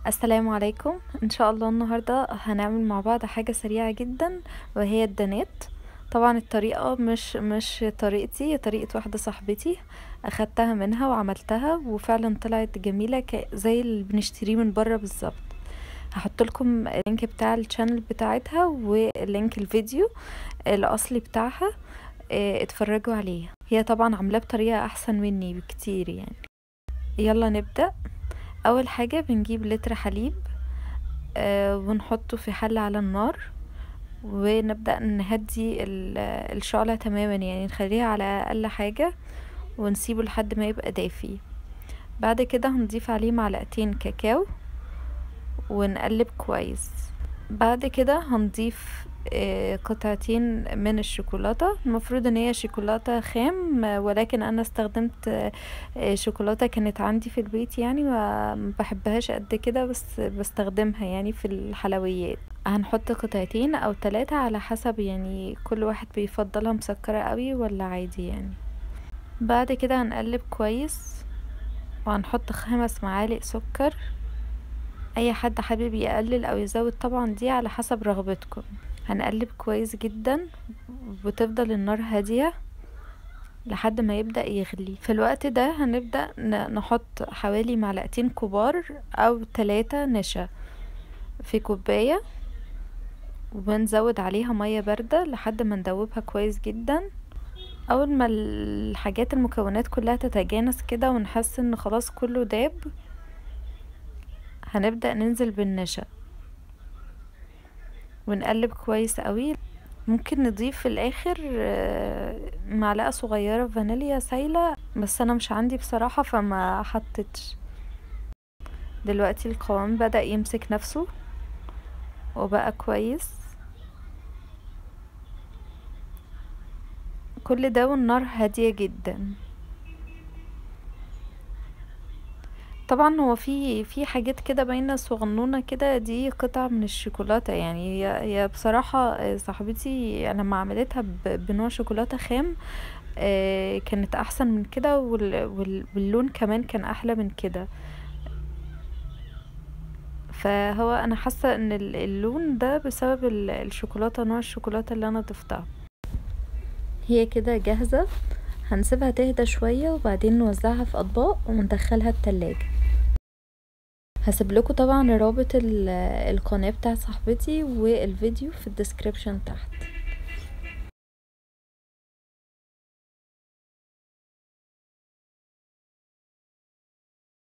السلام عليكم ان شاء الله النهاردة هنعمل مع بعض حاجة سريعة جدا وهي الدانات طبعا الطريقة مش مش طريقتي هي طريقة واحدة صاحبتي اخدتها منها وعملتها وفعلا طلعت جميلة ك- زي اللي بنشتريه من بره بالظبط هحط لكم اللينك بتاع الشانل بتاعتها ولينك الفيديو الاصلي بتاعها اه، اتفرجوا عليه هي طبعا عاملاه بطريقة احسن مني بكتير يعني يلا نبدأ اول حاجة بنجيب لتر حليب آه ونحطه في حلة على النار ونبدأ نهدي ال- الشعلة تماما يعني نخليها على اقل حاجة ونسيبه لحد ما يبقى دافي بعد كده هنضيف عليه معلقتين كاكاو ونقلب كويس بعد كده هنضيف آه، قطعتين من الشوكولاتة المفروض ان هي شوكولاتة خام آه، ولكن انا استخدمت آه، آه، شوكولاتة كانت عندي في البيت يعني ما ما بحبهاش قد كده بس بستخدمها يعني في الحلويات هنحط قطعتين او ثلاثة على حسب يعني كل واحد بيفضلها مسكرة قوي ولا عادي يعني بعد كده هنقلب كويس وهنحط خمس معالق سكر اي حد حابب يقلل او يزود طبعا دي على حسب رغبتكم هنقلب كويس جدا وتفضل النار هادية لحد ما يبدأ يغلي في الوقت ده هنبدأ ن- نحط حوالي معلقتين كبار او ثلاثة نشا في كوباية ونزود عليها مية باردة لحد ما ندوبها كويس جدا اول ما الحاجات المكونات كلها تتجانس كده ونحس ان خلاص كله داب هنبدأ ننزل بالنشا ونقلب كويس قوي ممكن نضيف في الاخر آه، معلقة صغيرة فانيليا سايلة بس انا مش عندي بصراحة فما حطيتش دلوقتي القوام بدأ يمسك نفسه وبقى كويس كل ده والنار هادية جدا طبعا هو في في حاجات كده باينه صغنونه كده دي قطع من الشوكولاته يعني هي هي بصراحه صاحبتي لما عملتها ب- بنوع شوكولاته خام آه، كانت احسن من كده وال- وال- واللون كمان كان احلى من كده فهو انا حاسه ان ال- اللون ده بسبب ال- الشوكولاته نوع الشوكولاته اللي انا ضفتها هي كده جاهزه هنسيبها تهدى شويه وبعدين نوزعها في اطباق وندخلها التلاجة هسيب لكم طبعا رابط ال- القناه بتاعت صاحبتي والفيديو في الديسكريبشن تحت